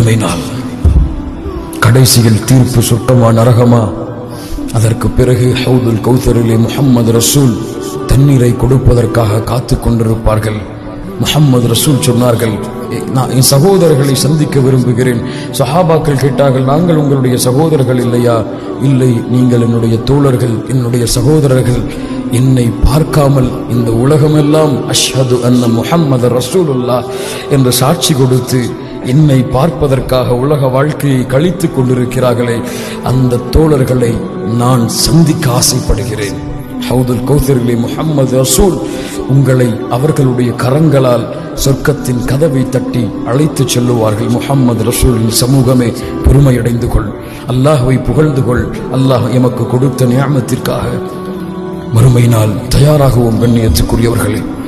மறுமை நாள் கடைசியில் தீர்ப்பு சொர்க்கமா நரகமா அதற்கு பிறகு ஹவுதுல் கௌசரிலே முஹம்மது ரசூல் தண்ணீரை கொடுப்பதற்காக காத்து கொண்டிருப்பார்கள் முஹம்மது ரசூல் சொன்னார்கள் "எ- நான் என் சகோதரர்களை சந்திக்க விரும்புகிறேன் சஹாபாக்கள் கேட்டார்கள் நாங்கள் உங்களுடைய சகோதரர்கள் இல்லையா இல்லை நீங்கள் என்னுடைய தோழர்கள் என்னுடைய சகோதரர்கள் என்னை பார்க்காமல் இந்த உலகமெல்லாம் அஷ்ஹது அன்ன முஹம்மது ரசூலுல்லா என்று சாட்சி கொடுத்து என்னை பார்ப்பதற்காக உலக வாழ்க்கையை கழித்துக் கொண்டிருக்கிறார்களே அந்த தோழர்களை நான் சந்திக்க ஆசைப்படுகிறேன் ஹவுதுல் கௌசரிலே முஹம்மது ரசூல் உங்களை அவர்களுடைய கரங்களால் சொர்க்கத்தின் கதவை தட்டி அழைத்துச் செல்லுவார்கள் முஹம்மது ரசூலின் சமூகமே பெருமையடைந்து கொள் அல்லாஹ்வை புகழ்ந்து கொள் அல்லாஹ் எமக்கு கொடுத்த நியாமத்திற்காக மறுமை நாள் தயாராகவும் கண்ணியத்துக்குரியவர்களே